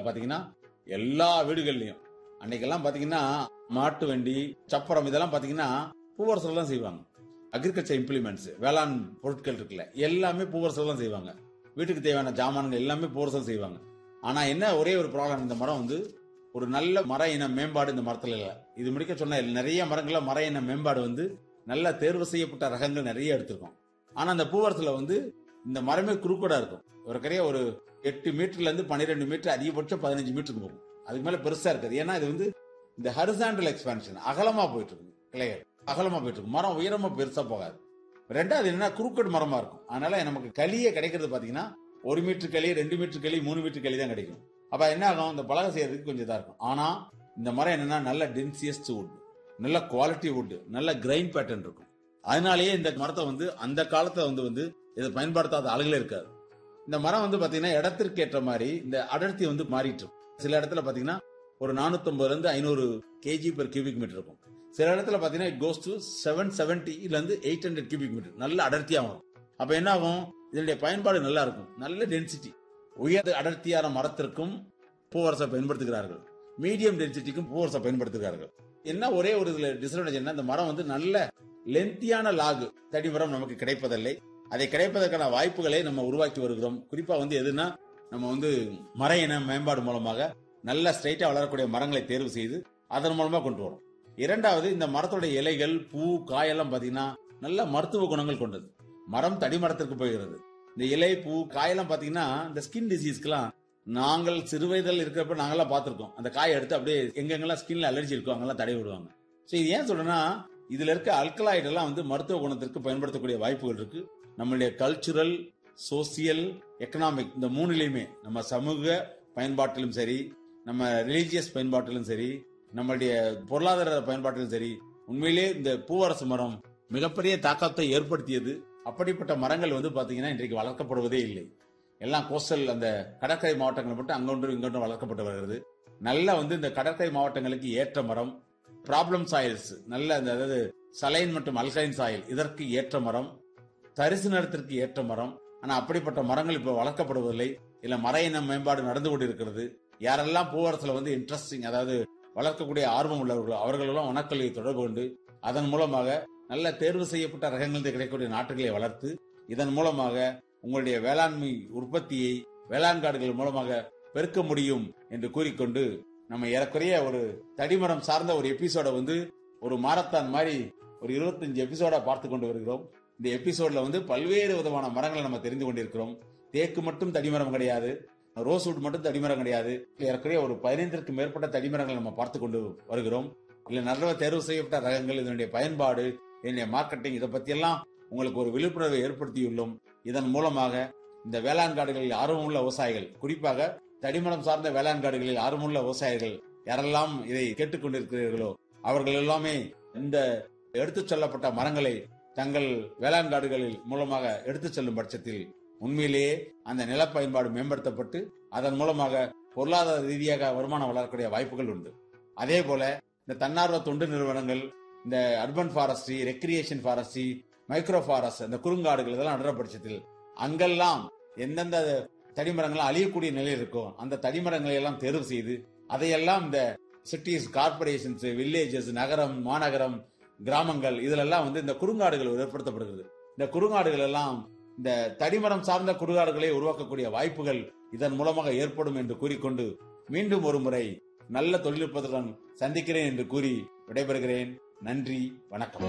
பாத்தீங்கன்னா எல்லா வீடுகள்லயும் அன்னைக்கெல்லாம் பாத்தீங்கன்னா மாட்டு வண்டி சப்பரம் இதெல்லாம் பாத்தீங்கன்னா பூவரசில் தான் செய்வாங்க அக்ரிகல்ச்சர் இம்ப்ளிமெண்ட்ஸ் வேளாண் பொருட்கள் இருக்குல்ல எல்லாமே பூவரசில் தான் செய்வாங்க வீட்டுக்கு தேவையான ஜாமான்கள் எல்லாமே பூவரசில் செய்வாங்க ஆனா என்ன ஒரே ஒரு ப்ராப்ளம் இந்த மரம் வந்து ஒரு நல்ல மர இன மேம்பாடு இந்த மரத்துல இல்ல இது முடிக்க சொன்ன நிறைய மரங்கள மர இன மேம்பாடு வந்து நல்ல தேர்வு செய்யப்பட்ட ரகங்கள் நிறைய எடுத்திருக்கோம் ஆனா அந்த பூவரத்துல வந்து இந்த மரமே குறுக்கோடா இருக்கும் ஒரு கரைய ஒரு எட்டு மீட்டர்ல இருந்து பன்னிரெண்டு மீட்டர் அதிகபட்சம் பதினஞ்சு மீட்டருக்கு போகும் அதுக்கு மேல பெருசா இருக்காது ஏன்னா இது வந்து இந்த ஹரிசாண்டல் எக்ஸ்பான்ஷன் அகலமா போயிட்டு இருக்கு கிளைகள் அகலமா போயிட்டு இருக்கு மரம் உயரமா பெருசா போகாது ரெண்டாவது என்ன குறுக்கட் மரமா இருக்கும் அதனால நமக்கு களியே கிடைக்கிறது பாத்தீங்கன்னா ஒரு மீட்டர் களி ரெண்டு மீட்டர் களி மூணு மீட்டர் களி தான் கிடைக்கும் அப்ப என்ன ஆகும் இந்த பலகை செய்யறதுக்கு கொஞ்சம் இதா இருக்கும் ஆனா இந்த மரம் என்னன்னா நல்ல டென்சியஸ்ட் வுட் நல்ல குவாலிட்டி வுட் நல்ல கிரைன் பேட்டர்ன் இருக்கும் அதனாலேயே இந்த மரத்தை வந்து அந்த காலத்துல வந்து வந்து இதை பயன்படுத்தாத ஆளுகளே இருக்காது இந்த மரம் வந்து பாத்தீங்கன்னா இடத்திற்கு ஏற்ற மாதிரி இந்த அடர்த்தி வந்து மாறிட்டு இருக்கும் சில இடத்துல பாத்தீங்கன்னா ஒரு 450 இருந்து ஐநூறு கேஜி per கியூபிக் மீட்டர் இருக்கும் சில இடத்துல பாத்தீங்கன்னா இட் கோஸ் டு செவன் செவன்டில இருந்து எயிட் ஹண்ட்ரட் கியூபிக் மீட்டர் நல்ல அடர்த்தியா வரும் அப்ப என்ன ஆகும் இதனுடைய பயன்பாடு நல்லா இருக்கும் நல்ல டென்சிட்டி உயர் அடர்த்தியான மரத்திற்கும் பூவரசை பயன்படுத்துகிறார்கள் மீடியம் டென்சிட்டிக்கும் பூவரசை பயன்படுத்துகிறார்கள் என்ன ஒரே ஒரு இதுல டிஸ்அட்வான்டேஜ் என்ன இந்த மரம் வந்து நல்ல லென்த்தியான லாகு தடிமரம் நமக்கு கிடைப்பதில்லை அதை கிடைப்பதற்கான வாய்ப்புகளை நம்ம உருவாக்கி வருகிறோம் குறிப்பா வந்து எதுனா நம்ம வந்து மர இன மேம்பாடு மூலமாக நல்ல ஸ்ட்ரைட்டா வளரக்கூடிய மரங்களை தேர்வு செய்து அதன் மூலமா கொண்டு வரோம் இரண்டாவது இந்த மரத்தோட இலைகள் பூ காயெல்லாம் பாத்தீங்கன்னா நல்ல மருத்துவ குணங்கள் கொண்டது மரம் தடிமரத்திற்கு போகிறது இந்த இலை பூ காயெல்லாம் பாத்தீங்கன்னா இந்த ஸ்கின் டிசீஸ்க்குலாம் நாங்கள் சிறு வயதில் இருக்கிறப்ப நாங்கெல்லாம் பார்த்திருக்கோம் அந்த காயை எடுத்து அப்படியே எங்கெங்கெல்லாம் ஸ்கின்ல அலர்ஜி இருக்கோ அங்கெல்லாம் தடவி விடுவாங்க ஸோ இது ஏன் சொல்றேன்னா இதுல இருக்க அல்கலாய்டு எல்லாம் வந்து மருத்துவ குணத்திற்கு பயன்படுத்தக்கூடிய வாய்ப்புகள் இருக்கு நம்மளுடைய கல்ச்சுரல் சோசியல் எக்கனாமிக் இந்த மூணுலையுமே நம்ம சமூக பயன்பாட்டிலும் சரி நம்ம ரிலீஜியஸ் பயன்பாட்டிலும் சரி நம்மளுடைய பொருளாதார பயன்பாட்டிலும் சரி உண்மையிலே இந்த பூவரசு மரம் மிகப்பெரிய தாக்கத்தை ஏற்படுத்தியது அப்படிப்பட்ட மரங்கள் வந்து பாத்தீங்கன்னா இன்றைக்கு வளர்க்கப்படுவதே இல்லை எல்லாம் கோஸ்டல் அந்த கடற்கரை மாவட்டங்கள் மட்டும் அங்கொன்றும் இங்கொன்றும் வளர்க்கப்பட்டு வருகிறது நல்ல வந்து இந்த கடற்கரை மாவட்டங்களுக்கு ஏற்ற மரம் ப்ராப்ளம் சாயில்ஸ் நல்ல அந்த அதாவது சலைன் மற்றும் அல்கைன் சாயில் இதற்கு ஏற்ற மரம் தரிசு நிலத்திற்கு ஏற்ற மரம் ஆனா அப்படிப்பட்ட மரங்கள் இப்ப வளர்க்கப்படுவதில்லை இல்ல மர இன மேம்பாடு நடந்து கொண்டிருக்கிறது யாரெல்லாம் பூவரசுல வந்து இன்ட்ரெஸ்டிங் அதாவது வளர்க்கக்கூடிய ஆர்வம் உள்ளவர்களோ அவர்களெல்லாம் வனக்கல்வியை தொடர்பு கொண்டு அதன் மூலமாக நல்ல தேர்வு செய்யப்பட்ட ரகங்களில் கிடைக்கக்கூடிய நாட்டுகளை வளர்த்து இதன் மூலமாக உங்களுடைய வேளாண்மை உற்பத்தியை வேளாண் காடுகள் மூலமாக பெருக்க முடியும் என்று கூறிக்கொண்டு நம்ம ஏறக்குறைய ஒரு தடிமரம் சார்ந்த ஒரு எபிசோட வந்து ஒரு மாரத்தான் மாதிரி ஒரு இருபத்தஞ்சு எபிசோடா பார்த்து கொண்டு வருகிறோம் இந்த எபிசோட்ல வந்து பல்வேறு விதமான மரங்களை நம்ம தெரிந்து கொண்டிருக்கிறோம் தேக்கு மட்டும் தடிமரம் கிடையாது ரோஸ்வுட் மட்டும் தடிமரம் கிடையாது ஏறக்குறைய ஒரு பதினைந்திற்கு மேற்பட்ட தடிமரங்களை நம்ம பார்த்து கொண்டு வருகிறோம் இல்ல நல்ல தேர்வு செய்யப்பட்ட ரகங்கள் இதனுடைய பயன்பாடு இதனுடைய மார்க்கெட்டிங் இதை பத்தியெல்லாம் உங்களுக்கு ஒரு விழிப்புணர்வை ஏற்படுத்தியுள்ளோம் இதன் மூலமாக இந்த வேளாண் காடுகளில் ஆர்வமுள்ள விவசாயிகள் குறிப்பாக தடிமரம் சார்ந்த வேளாண் காடுகளில் ஆர்வமுள்ள விவசாயிகள் யாரெல்லாம் இதை கேட்டுக்கொண்டிருக்கிறீர்களோ அவர்கள் எல்லாமே இந்த எடுத்துச் செல்லப்பட்ட மரங்களை தங்கள் வேளாண் காடுகளில் மூலமாக எடுத்துச் செல்லும் பட்சத்தில் உண்மையிலேயே அந்த நில பயன்பாடு மேம்படுத்தப்பட்டு அதன் மூலமாக பொருளாதார ரீதியாக வருமானம் வளரக்கூடிய வாய்ப்புகள் உண்டு அதே போல இந்த தன்னார்வ தொண்டு நிறுவனங்கள் இந்த urban forestry recreation forestry micro forest இந்த குறுங்காடுகள் இதெல்லாம் நடுற பட்சத்தில் அங்கெல்லாம் எந்தெந்த தடிமரங்கள் அழியக்கூடிய நிலையில் இருக்கோ அந்த தடிமரங்களை எல்லாம் தேர்வு செய்து அதையெல்லாம் இந்த சிட்டிஸ் கார்பரேஷன்ஸ் வில்லேஜஸ் நகரம் மாநகரம் கிராமங்கள் இதிலெல்லாம் வந்து இந்த குறுங்காடுகள் ஏற்படுத்தப்படுகிறது இந்த குறுங்காடுகள் எல்லாம் இந்த தடிமரம் சார்ந்த குறுங்காடுகளை உருவாக்கக்கூடிய வாய்ப்புகள் இதன் மூலமாக ஏற்படும் என்று கூறிக்கொண்டு மீண்டும் ஒரு முறை நல்ல தொழில்நுட்பத்துடன் சந்திக்கிறேன் என்று கூறி விடைபெறுகிறேன் நன்றி வணக்கம்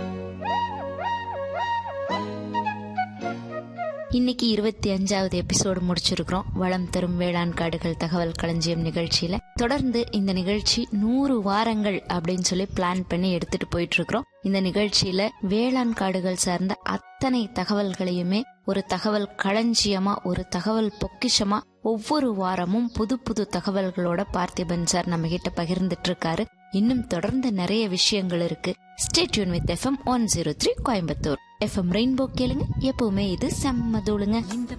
இன்னைக்கு இருபத்தி அஞ்சாவது எபிசோடு முடிச்சிருக்கிறோம் வளம் தரும் வேளாண் காடுகள் தகவல் களஞ்சியம் நிகழ்ச்சியில தொடர்ந்து இந்த நிகழ்ச்சி நூறு வாரங்கள் அப்படின்னு சொல்லி பிளான் பண்ணி எடுத்துட்டு போயிட்டு இருக்கிறோம் இந்த நிகழ்ச்சியில வேளாண் காடுகள் சார்ந்த அத்தனை தகவல்களையுமே ஒரு தகவல் களஞ்சியமா ஒரு தகவல் பொக்கிஷமா ஒவ்வொரு வாரமும் புது புது தகவல்களோட பார்த்திபன் சார் நம்ம கிட்ட பகிர்ந்துட்டு இருக்காரு இன்னும் தொடர்ந்து நிறைய விஷயங்கள் இருக்கு stay tuned with FM one zero three Coimbatore FM rainbow கேளுங்க எப்பவுமே இது செம்ம தூளுங்க